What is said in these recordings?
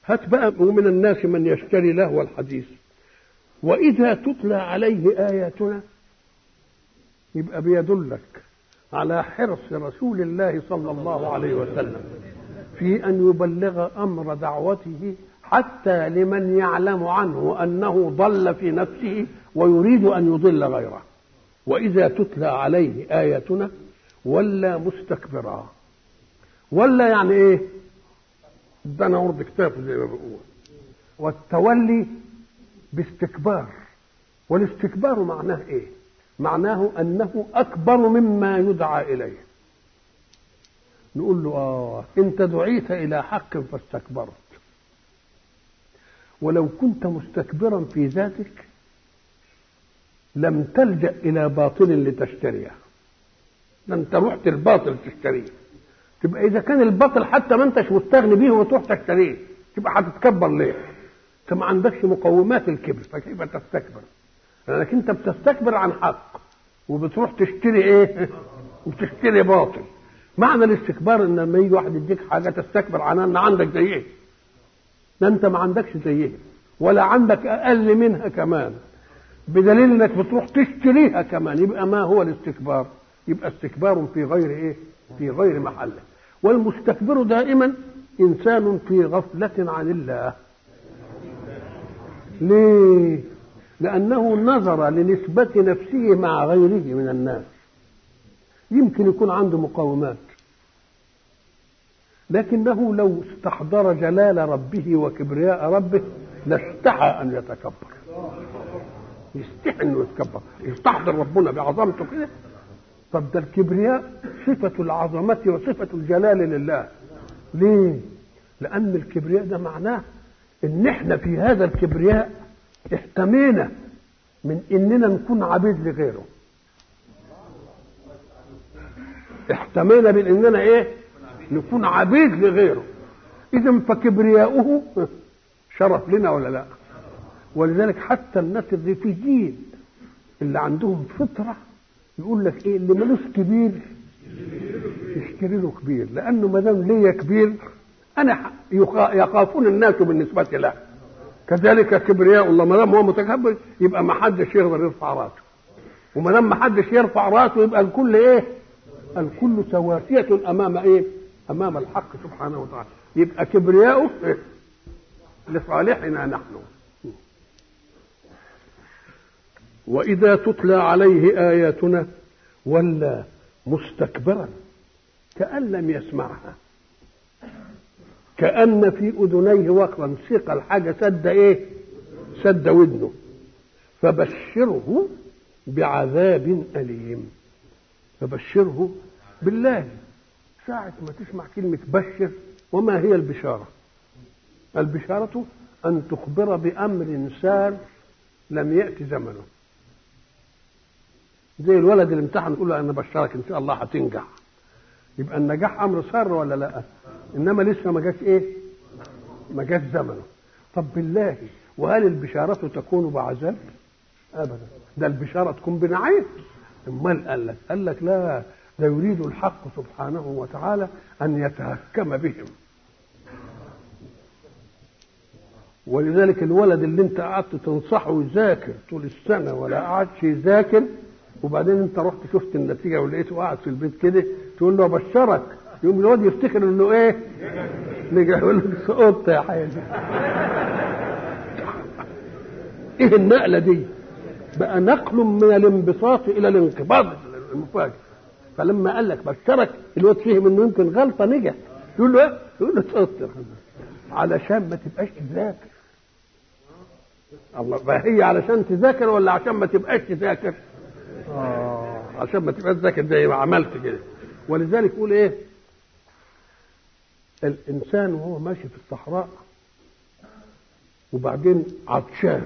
هات بقى ومن الناس من يشتري لهو الحديث وإذا تتلى عليه آياتنا يبقى بيدلك على حرص رسول الله صلى الله عليه وسلم في أن يبلغ أمر دعوته حتى لمن يعلم عنه أنه ضل في نفسه ويريد أن يضل غيره وإذا تتلى عليه آياتنا ولا مستكبرا ولا يعني إيه ده أنا عرض كتابه زي ما بقول والتولي باستكبار والاستكبار معناه ايه معناه انه اكبر مما يدعى اليه نقول له اه انت دعيت الى حق فاستكبرت ولو كنت مستكبرا في ذاتك لم تلجا الى باطل لتشتريه ده انت رحت الباطل تشتريه تبقى اذا كان الباطل حتى ما انتش مستغني بيه وتروح تشتريه تبقى هتتكبر ليه انت ما عندكش مقومات الكبر فكيف تستكبر لانك انت بتستكبر عن حق وبتروح تشتري ايه وبتشتري باطل معنى الاستكبار ان لما يجي واحد يديك حاجه تستكبر عنها ان عندك زيه ده انت ما عندكش زيه ولا عندك اقل منها كمان بدليل انك بتروح تشتريها كمان يبقى ما هو الاستكبار يبقى استكبار في غير ايه في غير محله والمستكبر دائما انسان في غفله عن الله ليه لانه نظر لنسبه نفسه مع غيره من الناس يمكن يكون عنده مقاومات لكنه لو استحضر جلال ربه وكبرياء ربه لاستحى ان يتكبر يستحي انه يتكبر يستحضر ربنا بعظمته كده طب ده الكبرياء صفة العظمة وصفة الجلال لله ليه؟ لأن الكبرياء ده معناه إن إحنا في هذا الكبرياء احتمينا من إننا نكون عبيد لغيره احتمينا من إننا إيه؟ نكون عبيد لغيره إذا فكبرياؤه شرف لنا ولا لا؟ ولذلك حتى الناس الريفيجيين اللي عندهم فطره يقول لك ايه اللي ملوش كبير يشتري له كبير لانه ما دام ليا كبير انا يخافون الناس بالنسبه له كذلك كبرياء الله ما دام هو متكبر يبقى ما حدش يقدر يرفع راسه وما دام ما حدش يرفع راسه يبقى الكل ايه الكل سواسية امام ايه امام الحق سبحانه وتعالى يبقى كبرياؤه إيه؟ لصالحنا نحن واذا تتلى عليه اياتنا ولى مستكبرا كان لم يسمعها كان في اذنيه وقرا ثقل الحاجه سد ايه سد ودنه فبشره بعذاب اليم فبشره بالله ساعة ما تسمع كلمة بشر وما هي البشارة البشارة أن تخبر بأمر سار لم يأتي زمنه زي الولد اللي امتحن يقول له انا بشرك ان شاء الله هتنجح يبقى النجاح امر سار ولا لا انما لسه ما جاش ايه ما جاش زمنه طب بالله وهل البشارة تكون بعذاب ابدا ده البشارة تكون بنعيم امال قال لك قال لك لا ده يريد الحق سبحانه وتعالى ان يتهكم بهم ولذلك الولد اللي انت قعدت تنصحه يذاكر طول السنه ولا قعدش يذاكر وبعدين انت رحت شفت النتيجه ولقيته قاعد في البيت كده تقول له ابشرك يقوم الواد يفتكر انه ايه؟ نجح يقول لك سقطت يا حبيبي ايه النقله دي؟ بقى نقل من الانبساط الى الانقباض المفاجئ فلما قال لك بشرك الواد فهم انه يمكن غلطه نجح يقول له ايه؟ يقول له سقطت علشان ما تبقاش تذاكر الله فهي علشان تذاكر ولا عشان ما تبقاش تذاكر؟ آه عشان ما تبقاش ذاكر زي ما عملت كده ولذلك يقول ايه الانسان وهو ماشي في الصحراء وبعدين عطشان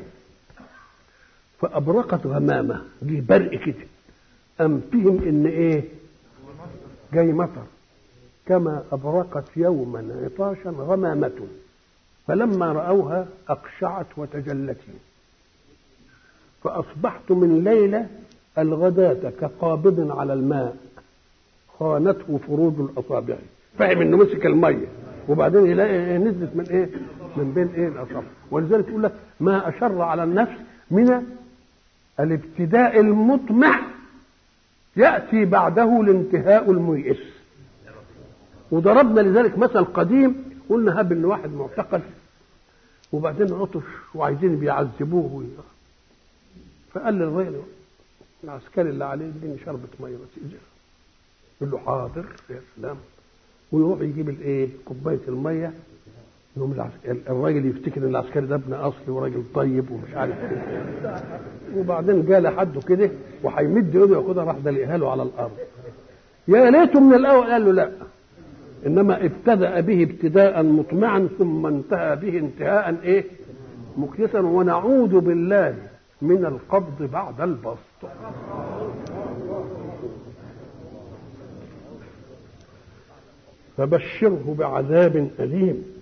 فابرقت غمامه جه برق كده ام فهم ان ايه جاي مطر كما ابرقت يوما عطاشا غمامه فلما راوها اقشعت وتجلت فاصبحت من ليله الغداة كقابض على الماء خانته فروج الأصابع فهم إنه مسك المية وبعدين يلاقي إيه نزلت من ايه من بين ايه الاصابع ولذلك يقول لك ما اشر على النفس من الابتداء المطمع ياتي بعده الانتهاء الميئس وضربنا لذلك مثل قديم قلنا هب ان واحد معتقل وبعدين عطش وعايزين بيعذبوه فقال للراجل العسكري اللي عليه اديني شربة ميه بس يقول له حاضر يا سلام ويروح يجيب الايه كوبايه الميه يقوم العسكري الراجل يفتكر ان العسكري ده ابن اصلي وراجل طيب ومش عارف ايه وبعدين جه لحده كده وهيمد ايده ياخدها راح دلقها له على الارض يا ليته من الاول قال له لا انما ابتدا به ابتداء مطمعا ثم انتهى به انتهاء ايه مكيسا ونعوذ بالله من القبض بعد البسط فبشره بعذاب أليم